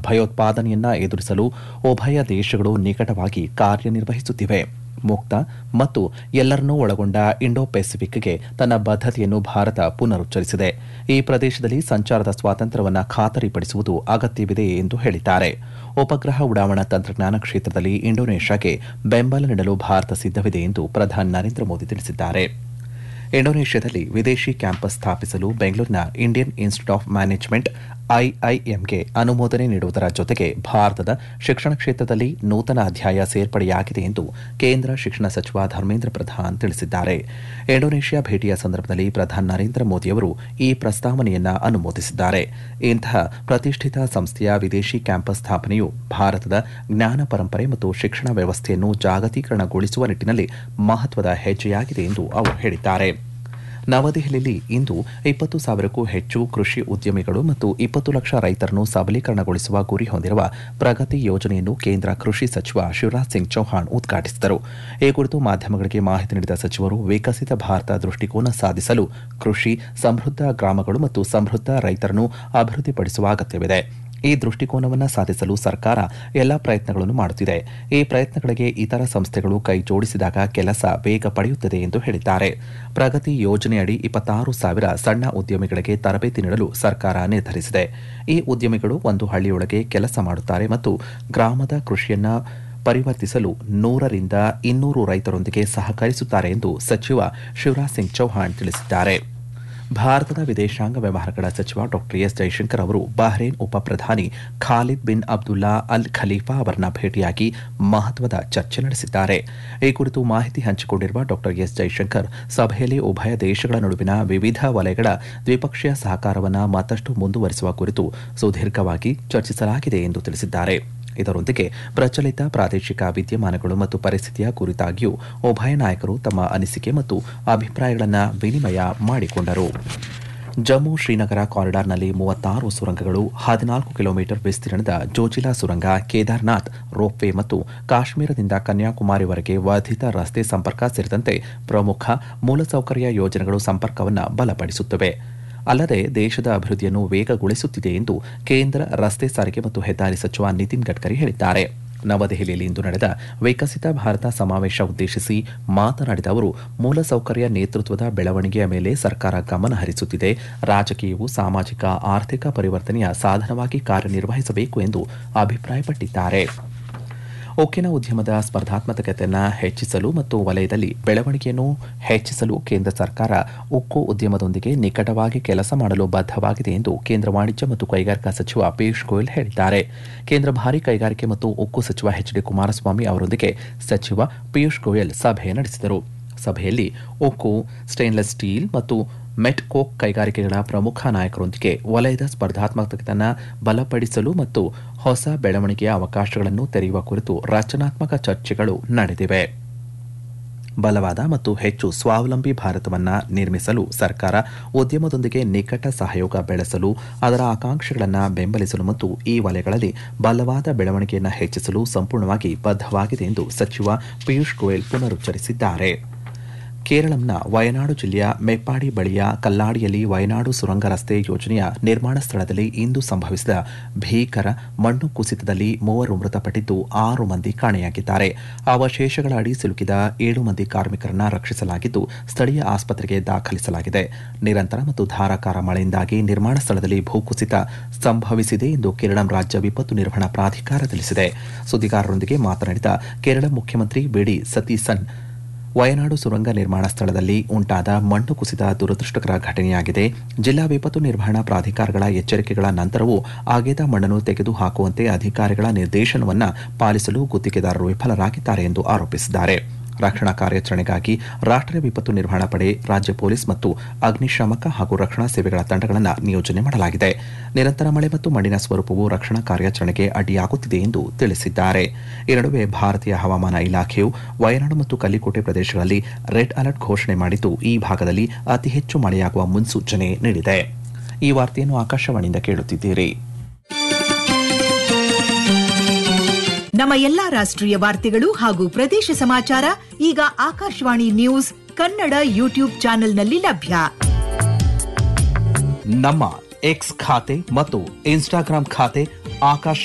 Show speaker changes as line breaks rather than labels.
ಭಯೋತ್ಪಾದನೆಯನ್ನ ಎದುರಿಸಲು ಉಭಯ ದೇಶಗಳು ನಿಕಟವಾಗಿ ಕಾರ್ಯನಿರ್ವಹಿಸುತ್ತಿವೆ ಮುಕ್ತ ಮತ್ತು ಎಲ್ಲರನ್ನೂ ಒಳಗೊಂಡ ಇಂಡೋ ಪೆಸಿಫಿಕ್ಗೆ ತನ್ನ ಬದ್ಧತೆಯನ್ನು ಭಾರತ ಪುನರುಚ್ಚರಿಸಿದೆ ಈ ಪ್ರದೇಶದಲ್ಲಿ ಸಂಚಾರದ ಸ್ವಾತಂತ್ರ್ಯವನ್ನು ಖಾತರಿಪಡಿಸುವುದು ಅಗತ್ಯವಿದೆ ಎಂದು ಹೇಳಿದ್ದಾರೆ ಉಪಗ್ರಹ ಉಡಾವಣಾ ತಂತ್ರಜ್ಞಾನ ಕ್ಷೇತ್ರದಲ್ಲಿ ಇಂಡೋನೇಷ್ಯಾಗೆ ಬೆಂಬಲ ನೀಡಲು ಭಾರತ ಸಿದ್ದವಿದೆ ಎಂದು ಪ್ರಧಾನಿ ನರೇಂದ್ರ ಮೋದಿ ತಿಳಿಸಿದ್ದಾರೆ ಇಂಡೋನೇಷ್ಯಾದಲ್ಲಿ ವಿದೇಶಿ ಕ್ಯಾಂಪಸ್ ಸ್ಥಾಪಿಸಲು ಬೆಂಗಳೂರಿನ ಇಂಡಿಯನ್ ಇನ್ಸ್ಟಿಟ್ಯೂಟ್ ಆಫ್ ಮ್ಯಾನೇಜ್ಮೆಂಟ್ ಐಐಎಂಗೆ ಅನುಮೋದನೆ ನೀಡುವುದರ ಜೊತೆಗೆ ಭಾರತದ ಶಿಕ್ಷಣ ಕ್ಷೇತ್ರದಲ್ಲಿ ನೂತನ ಅಧ್ಯಾಯ ಸೇರ್ಪಡೆಯಾಗಿದೆ ಎಂದು ಕೇಂದ್ರ ಶಿಕ್ಷಣ ಸಚಿವ ಧರ್ಮೇಂದ್ರ ಪ್ರಧಾನ್ ತಿಳಿಸಿದ್ದಾರೆ ಇಂಡೋನೇಷ್ಯಾ ಭೇಟಿಯ ಸಂದರ್ಭದಲ್ಲಿ ಪ್ರಧಾನಿ ನರೇಂದ್ರ ಮೋದಿಯವರು ಈ ಪ್ರಸ್ತಾವನೆಯನ್ನ ಅನುಮೋದಿಸಿದ್ದಾರೆ ಇಂತಹ ಪ್ರತಿಷ್ಠಿತ ಸಂಸ್ಥೆಯ ವಿದೇಶಿ ಕ್ಯಾಂಪಸ್ ಸ್ಥಾಪನೆಯು ಭಾರತದ ಜ್ಞಾನ ಪರಂಪರೆ ಮತ್ತು ಶಿಕ್ಷಣ ವ್ಯವಸ್ಥೆಯನ್ನು ಜಾಗತೀಕರಣಗೊಳಿಸುವ ನಿಟ್ಟಿನಲ್ಲಿ ಮಹತ್ವದ ಹೆಜ್ಜೆಯಾಗಿದೆ ಎಂದು ಅವರು ಹೇಳಿದ್ದಾರೆ ನವದೆಹಲಿಯಲ್ಲಿ ಇಂದು ಇಪ್ಪತ್ತು ಸಾವಿರಕ್ಕೂ ಹೆಚ್ಚು ಕೃಷಿ ಉದ್ಯಮಿಗಳು ಮತ್ತು ಇಪ್ಪತ್ತು ಲಕ್ಷ ರೈತರನ್ನು ಸಬಲೀಕರಣಗೊಳಿಸುವ ಗುರಿ ಹೊಂದಿರುವ ಪ್ರಗತಿ ಯೋಜನೆಯನ್ನು ಕೇಂದ್ರ ಕೃಷಿ ಸಚಿವ ಶಿವರಾಜ್ ಸಿಂಗ್ ಚೌಹಾಣ್ ಉದ್ಘಾಟಿಸಿದರು ಈ ಕುರಿತು ಮಾಧ್ಯಮಗಳಿಗೆ ಮಾಹಿತಿ ನೀಡಿದ ಸಚಿವರು ವಿಕಸಿತ ಭಾರತ ದೃಷ್ಟಿಕೋನ ಸಾಧಿಸಲು ಕೃಷಿ ಸಮೃದ್ಧ ಗ್ರಾಮಗಳು ಮತ್ತು ಸಮೃದ್ಧ ರೈತರನ್ನು ಅಭಿವೃದ್ಧಿಪಡಿಸುವ ಅಗತ್ಯವಿದೆ ಈ ದೃಷ್ಟಿಕೋನವನ್ನು ಸಾಧಿಸಲು ಸರ್ಕಾರ ಎಲ್ಲ ಪ್ರಯತ್ನಗಳನ್ನು ಮಾಡುತ್ತಿದೆ ಈ ಪ್ರಯತ್ನಗಳಿಗೆ ಇತರ ಸಂಸ್ಥೆಗಳು ಕೈ ಜೋಡಿಸಿದಾಗ ಕೆಲಸ ವೇಗ ಪಡೆಯುತ್ತದೆ ಎಂದು ಹೇಳಿದ್ದಾರೆ ಪ್ರಗತಿ ಯೋಜನೆಯಡಿ ಇಪ್ಪತ್ತಾರು ಸಾವಿರ ಸಣ್ಣ ಉದ್ಯಮಿಗಳಿಗೆ ತರಬೇತಿ ನೀಡಲು ಸರ್ಕಾರ ನಿರ್ಧರಿಸಿದೆ ಈ ಉದ್ಯಮಿಗಳು ಒಂದು ಹಳ್ಳಿಯೊಳಗೆ ಕೆಲಸ ಮಾಡುತ್ತಾರೆ ಮತ್ತು ಗ್ರಾಮದ ಕೃಷಿಯನ್ನ ಪರಿವರ್ತಿಸಲು ನೂರರಿಂದ ಇನ್ನೂರು ರೈತರೊಂದಿಗೆ ಸಹಕರಿಸುತ್ತಾರೆ ಎಂದು ಸಚಿವ ಶಿವರಾಜ್ ಸಿಂಗ್ ಚೌಹಾಣ್ ತಿಳಿಸಿದ್ದಾರೆ ಭಾರತದ ವಿದೇಶಾಂಗ ವ್ಯವಹಾರಗಳ ಸಚಿವ ಡಾ ಎಸ್ ಜೈಶಂಕರ್ ಅವರು ಬಹ್ರೇನ್ ಉಪ ಪ್ರಧಾನಿ Khalid bin Abdullah Al Khalifa ಅವರನ್ನ ಭೇಟಿಯಾಗಿ ಮಹತ್ವದ ಚರ್ಚೆ ನಡೆಸಿದ್ದಾರೆ ಈ ಕುರಿತು ಮಾಹಿತಿ ಹಂಚಿಕೊಂಡಿರುವ ಡಾ ಎಸ್ ಜೈಶಂಕರ್ ಸಭೆಯಲ್ಲಿ ಉಭಯ ದೇಶಗಳ ನಡುವಿನ ವಿವಿಧ ವಲಯಗಳ ದ್ವಿಪಕ್ಷೀಯ ಸಹಕಾರವನ್ನು ಮತ್ತಷ್ಟು ಮುಂದುವರಿಸುವ ಕುರಿತು ಸುದೀರ್ಘವಾಗಿ ಚರ್ಚಿಸಲಾಗಿದೆ ಎಂದು ತಿಳಿಸಿದ್ದಾರೆ ಇದರೊಂದಿಗೆ ಪ್ರಚಲಿತ ಪ್ರಾದೇಶಿಕ ವಿದ್ಯಮಾನಗಳು ಮತ್ತು ಪರಿಸ್ಥಿತಿಯ ಕುರಿತಾಗಿಯೂ ಉಭಯ ನಾಯಕರು ತಮ್ಮ ಅನಿಸಿಕೆ ಮತ್ತು ಅಭಿಪ್ರಾಯಗಳನ್ನು ವಿನಿಮಯ ಮಾಡಿಕೊಂಡರು ಜಮ್ಮು ಶ್ರೀನಗರ ಕಾರಿಡಾರ್ನಲ್ಲಿ ಮೂವತ್ತಾರು ಸುರಂಗಗಳು ಹದಿನಾಲ್ಕು ಕಿಲೋಮೀಟರ್ ವಿಸ್ತೀರ್ಣದ ಜೋಜಿಲಾ ಸುರಂಗ ಕೇದಾರ್ನಾಥ್ ರೋಪ್ವೇ ಮತ್ತು ಕಾಶ್ಮೀರದಿಂದ ಕನ್ಯಾಕುಮಾರಿವರೆಗೆ ವರ್ಧಿತ ರಸ್ತೆ ಸಂಪರ್ಕ ಸೇರಿದಂತೆ ಪ್ರಮುಖ ಮೂಲಸೌಕರ್ಯ ಯೋಜನೆಗಳು ಸಂಪರ್ಕವನ್ನು ಬಲಪಡಿಸುತ್ತವೆ ಅಲ್ಲದೆ ದೇಶದ ಅಭಿವೃದ್ಧಿಯನ್ನು ವೇಗಗೊಳಿಸುತ್ತಿದೆ ಎಂದು ಕೇಂದ್ರ ರಸ್ತೆ ಸಾರಿಗೆ ಮತ್ತು ಹೆದ್ದಾರಿ ಸಚಿವ ನಿತಿನ್ ಗಡ್ಕರಿ ಹೇಳಿದ್ದಾರೆ ನವದೆಹಲಿಯಲ್ಲಿ ಇಂದು ನಡೆದ ವಿಕಸಿತ ಭಾರತ ಸಮಾವೇಶ ಉದ್ದೇಶಿಸಿ ಮಾತನಾಡಿದ ಅವರು ಮೂಲಸೌಕರ್ಯ ನೇತೃತ್ವದ ಬೆಳವಣಿಗೆಯ ಮೇಲೆ ಸರ್ಕಾರ ಗಮನ ಹರಿಸುತ್ತಿದೆ ರಾಜಕೀಯವು ಸಾಮಾಜಿಕ ಆರ್ಥಿಕ ಪರಿವರ್ತನೆಯ ಸಾಧನವಾಗಿ ಕಾರ್ಯನಿರ್ವಹಿಸಬೇಕು ಎಂದು ಅಭಿಪ್ರಾಯಪಟ್ಟಿದ್ದಾರೆ ಉಕ್ಕಿನ ಉದ್ಯಮದ ಸ್ಪರ್ಧಾತ್ಮಕತೆಯನ್ನು ಹೆಚ್ಚಿಸಲು ಮತ್ತು ವಲಯದಲ್ಲಿ ಬೆಳವಣಿಗೆಯನ್ನು ಹೆಚ್ಚಿಸಲು ಕೇಂದ್ರ ಸರ್ಕಾರ ಉಕ್ಕು ಉದ್ಯಮದೊಂದಿಗೆ ನಿಕಟವಾಗಿ ಕೆಲಸ ಮಾಡಲು ಬದ್ಧವಾಗಿದೆ ಎಂದು ಕೇಂದ್ರ ವಾಣಿಜ್ಯ ಮತ್ತು ಕೈಗಾರಿಕಾ ಸಚಿವ ಪಿಯೂಷ್ ಗೋಯಲ್ ಹೇಳಿದ್ದಾರೆ ಕೇಂದ್ರ ಭಾರಿ ಕೈಗಾರಿಕೆ ಮತ್ತು ಉಕ್ಕು ಸಚಿವ ಎಚ್ ಡಿ ಕುಮಾರಸ್ವಾಮಿ ಅವರೊಂದಿಗೆ ಸಚಿವ ಪಿಯೂಷ್ ಗೋಯಲ್ ಸಭೆ ನಡೆಸಿದರು ಸಭೆಯಲ್ಲಿ ಉಕ್ಕು ಸ್ಟೇನ್ಲೆಸ್ ಸ್ಟೀಲ್ ಮತ್ತು ಮೆಟ್ಕೋಕ್ ಕೈಗಾರಿಕೆಗಳ ಪ್ರಮುಖ ನಾಯಕರೊಂದಿಗೆ ವಲಯದ ಸ್ಪರ್ಧಾತ್ಮಕತೆಯನ್ನು ಬಲಪಡಿಸಲು ಮತ್ತು ಹೊಸ ಬೆಳವಣಿಗೆಯ ಅವಕಾಶಗಳನ್ನು ತೆರೆಯುವ ಕುರಿತು ರಚನಾತ್ಮಕ ಚರ್ಚೆಗಳು ನಡೆದಿವೆ ಬಲವಾದ ಮತ್ತು ಹೆಚ್ಚು ಸ್ವಾವಲಂಬಿ ಭಾರತವನ್ನು ನಿರ್ಮಿಸಲು ಸರ್ಕಾರ ಉದ್ಯಮದೊಂದಿಗೆ ನಿಕಟ ಸಹಯೋಗ ಬೆಳೆಸಲು ಅದರ ಆಕಾಂಕ್ಷೆಗಳನ್ನು ಬೆಂಬಲಿಸಲು ಮತ್ತು ಈ ವಲಯಗಳಲ್ಲಿ ಬಲವಾದ ಬೆಳವಣಿಗೆಯನ್ನು ಹೆಚ್ಚಿಸಲು ಸಂಪೂರ್ಣವಾಗಿ ಬದ್ಧವಾಗಿದೆ ಎಂದು ಸಚಿವ ಪಿಯೂಷ್ ಗೋಯಲ್ ಪುನರುಚ್ಚರಿಸಿದ್ದಾರೆ ಕೇರಳಂನ ವಯನಾಡು ಜಿಲ್ಲೆಯ ಮೆಪ್ಪಾಡಿ ಬಳಿಯ ಕಲ್ಲಾಡಿಯಲ್ಲಿ ವಯನಾಡು ಸುರಂಗ ರಸ್ತೆ ಯೋಜನೆಯ ನಿರ್ಮಾಣ ಸ್ಥಳದಲ್ಲಿ ಇಂದು ಸಂಭವಿಸಿದ ಭೀಕರ ಮಣ್ಣು ಕುಸಿತದಲ್ಲಿ ಮೂವರು ಮೃತಪಟ್ಟಿದ್ದು ಆರು ಮಂದಿ ಕಾಣೆಯಾಗಿದ್ದಾರೆ ಅವಶೇಷಗಳ ಅಡಿ ಸಿಲುಕಿದ ಏಳು ಮಂದಿ ಕಾರ್ಮಿಕರನ್ನ ರಕ್ಷಿಸಲಾಗಿದ್ದು ಸ್ಥಳೀಯ ಆಸ್ಪತ್ರೆಗೆ ದಾಖಲಿಸಲಾಗಿದೆ ನಿರಂತರ ಮತ್ತು ಧಾರಾಕಾರ ಮಳೆಯಿಂದಾಗಿ ನಿರ್ಮಾಣ ಸ್ಥಳದಲ್ಲಿ ಭೂಕುಸಿತ ಸಂಭವಿಸಿದೆ ಎಂದು ಕೇರಳಂ ರಾಜ್ಯ ವಿಪತ್ತು ನಿರ್ವಹಣಾ ಪ್ರಾಧಿಕಾರ ತಿಳಿಸಿದೆ ಸುದ್ದಿಗಾರರೊಂದಿಗೆ ಮಾತನಾಡಿದ ಕೇರಳ ಮುಖ್ಯಮಂತ್ರಿ ಬಿಡಿ ಸತೀಸನ್ ವಯನಾಡು ಸುರಂಗ ನಿರ್ಮಾಣ ಸ್ಥಳದಲ್ಲಿ ಉಂಟಾದ ಮಣ್ಣು ಕುಸಿದ ದುರದೃಷ್ಟಕರ ಘಟನೆಯಾಗಿದೆ ಜಿಲ್ಲಾ ವಿಪತ್ತು ನಿರ್ವಹಣಾ ಪ್ರಾಧಿಕಾರಗಳ ಎಚ್ಚರಿಕೆಗಳ ನಂತರವೂ ಅಗೆದ ಮಣ್ಣನ್ನು ತೆಗೆದುಹಾಕುವಂತೆ ಅಧಿಕಾರಿಗಳ ನಿರ್ದೇಶನವನ್ನು ಪಾಲಿಸಲು ಗುತ್ತಿಗೆದಾರರು ವಿಫಲರಾಗಿದ್ದಾರೆ ಎಂದು ಆರೋಪಿಸಿದ್ದಾರೆ ರಕ್ಷಣಾ ಕಾರ್ಯಾಚರಣೆಗಾಗಿ ರಾಷ್ಟ್ರೀಯ ವಿಪತ್ತು ನಿರ್ವಹಣಾ ಪಡೆ ರಾಜ್ಯ ಪೊಲೀಸ್ ಮತ್ತು ಅಗ್ನಿಶಾಮಕ ಹಾಗೂ ರಕ್ಷಣಾ ಸೇವೆಗಳ ತಂಡಗಳನ್ನು ನಿಯೋಜನೆ ಮಾಡಲಾಗಿದೆ ನಿರಂತರ ಮಳೆ ಮತ್ತು ಮಣ್ಣಿನ ಸ್ವರೂಪವು ರಕ್ಷಣಾ ಕಾರ್ಯಾಚರಣೆಗೆ ಅಡ್ಡಿಯಾಗುತ್ತಿದೆ ಎಂದು ತಿಳಿಸಿದ್ದಾರೆ ಈ ನಡುವೆ ಭಾರತೀಯ ಹವಾಮಾನ ಇಲಾಖೆಯು ವಯನಾಡು ಮತ್ತು ಕಲ್ಲಿಕೋಟೆ ಪ್ರದೇಶಗಳಲ್ಲಿ ರೆಡ್ ಅಲರ್ಟ್ ಘೋಷಣೆ ಮಾಡಿದ್ದು ಈ ಭಾಗದಲ್ಲಿ ಅತಿ ಹೆಚ್ಚು ಮಳೆಯಾಗುವ ಮುನ್ಸೂಚನೆ ನೀಡಿದೆ ಈ ವಾರ್ತೆಯನ್ನು ಆಕಾಶವಾಣಿಯಿಂದ ಕೇಳುತ್ತಿದ್ದೀರಿ
ನಮ್ಮ ಎಲ್ಲಾ ರಾಷ್ಟ್ರೀಯ ವಾರ್ತೆಗಳು ಹಾಗೂ ಪ್ರದೇಶ ಸಮಾಚಾರ ಈಗ ಆಕಾಶವಾಣಿ ನ್ಯೂಸ್ ಕನ್ನಡ ಯೂಟ್ಯೂಬ್ ಚಾನೆಲ್ನಲ್ಲಿ ಲಭ್ಯ
ನಮ್ಮ ಎಕ್ಸ್ ಖಾತೆ ಮತ್ತು ಇನ್ಸ್ಟಾಗ್ರಾಂ ಖಾತೆ ಆಕಾಶ